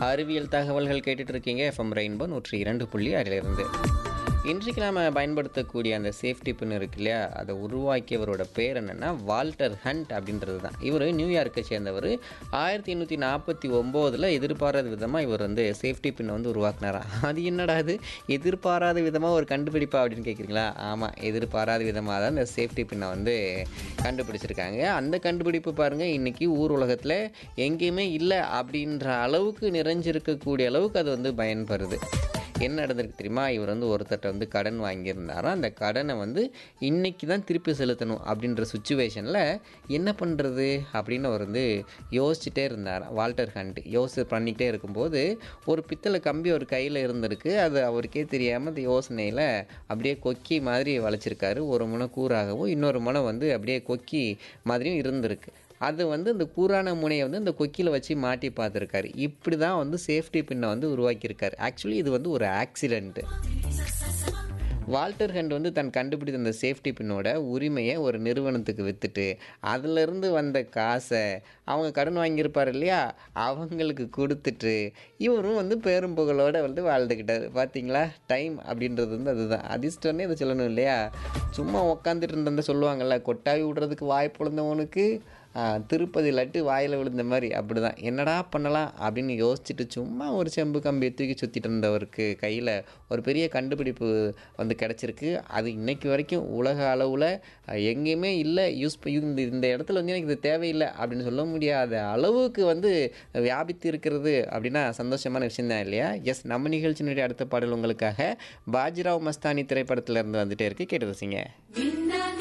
அறிவியல் தகவல்கள் கேட்டுட்டு இருக்கீங்க எஃப்எம் ரெயின்போ நூற்றி இரண்டு புள்ளி ஆறிலிருந்து இன்றைக்கு நாம் பயன்படுத்தக்கூடிய அந்த சேஃப்டி பின் இருக்கு இல்லையா அதை உருவாக்கியவரோட பேர் என்னென்னா வால்டர் ஹண்ட் அப்படின்றது தான் இவர் நியூயார்க்கை சேர்ந்தவர் ஆயிரத்தி எண்ணூற்றி நாற்பத்தி ஒம்போதில் எதிர்பாராத விதமாக இவர் வந்து சேஃப்டி பின்னை வந்து உருவாக்குனாராம் அது என்னடா அது எதிர்பாராத விதமாக ஒரு கண்டுபிடிப்பா அப்படின்னு கேட்குறீங்களா ஆமாம் எதிர்பாராத விதமாக தான் இந்த சேஃப்டி பின்னை வந்து கண்டுபிடிச்சிருக்காங்க அந்த கண்டுபிடிப்பு பாருங்கள் இன்றைக்கி ஊர் உலகத்தில் எங்கேயுமே இல்லை அப்படின்ற அளவுக்கு நிறைஞ்சிருக்கக்கூடிய அளவுக்கு அது வந்து பயன்படுது என்ன நடந்திருக்கு தெரியுமா இவர் வந்து ஒருத்தர்கிட்ட வந்து கடன் வாங்கியிருந்தாராம் அந்த கடனை வந்து இன்னைக்கு தான் திருப்பி செலுத்தணும் அப்படின்ற சுச்சுவேஷனில் என்ன பண்ணுறது அப்படின்னு அவர் வந்து யோசிச்சுட்டே இருந்தார் வால்டர் ஹண்ட் யோசி பண்ணிக்கிட்டே இருக்கும்போது ஒரு பித்தளை கம்பி ஒரு கையில் இருந்திருக்கு அது அவருக்கே தெரியாமல் அந்த யோசனையில் அப்படியே கொக்கி மாதிரி வளைச்சிருக்காரு ஒரு முனை கூறாகவும் இன்னொரு முனை வந்து அப்படியே கொக்கி மாதிரியும் இருந்திருக்கு அது வந்து இந்த கூரான முனையை வந்து இந்த கொக்கியில் வச்சு மாட்டி பார்த்துருக்காரு இப்படி தான் வந்து சேஃப்டி பின்னை வந்து உருவாக்கியிருக்காரு ஆக்சுவலி இது வந்து ஒரு ஆக்சிடெண்ட்டு வால்டர் ஹண்ட் வந்து தன் கண்டுபிடித்த அந்த சேஃப்டி பின்னோட உரிமையை ஒரு நிறுவனத்துக்கு விற்றுட்டு அதிலிருந்து வந்த காசை அவங்க கடன் வாங்கியிருப்பார் இல்லையா அவங்களுக்கு கொடுத்துட்டு இவரும் வந்து பேரும் புகழோட வந்து வாழ்ந்துக்கிட்டார் பார்த்தீங்களா டைம் அப்படின்றது வந்து அதுதான் அதிர்ஷ்டம்னே இதை சொல்லணும் இல்லையா சும்மா உக்காந்துட்டு இருந்த சொல்லுவாங்கள்ல கொட்டாவி விடுறதுக்கு வாய் பொழந்தவனுக்கு திருப்பதி லட்டு வாயில் விழுந்த மாதிரி அப்படி தான் என்னடா பண்ணலாம் அப்படின்னு யோசிச்சுட்டு சும்மா ஒரு செம்பு கம்பி தூக்கி சுற்றிட்டு இருந்தவருக்கு கையில் ஒரு பெரிய கண்டுபிடிப்பு வந்து கிடச்சிருக்கு அது இன்னைக்கு வரைக்கும் உலக அளவில் எங்கேயுமே இல்லை யூஸ் இந்த இந்த இடத்துல வந்து எனக்கு இது தேவையில்லை அப்படின்னு சொல்ல முடியாத அளவுக்கு வந்து வியாபித்து இருக்கிறது அப்படின்னா சந்தோஷமான விஷயம் தான் இல்லையா எஸ் நம்ம நிகழ்ச்சியினுடைய அடுத்த பாடல் உங்களுக்காக பாஜிராவ் மஸ்தானி திரைப்படத்தில் இருந்து வந்துட்டே இருக்கு கேட்டு ரசிங்க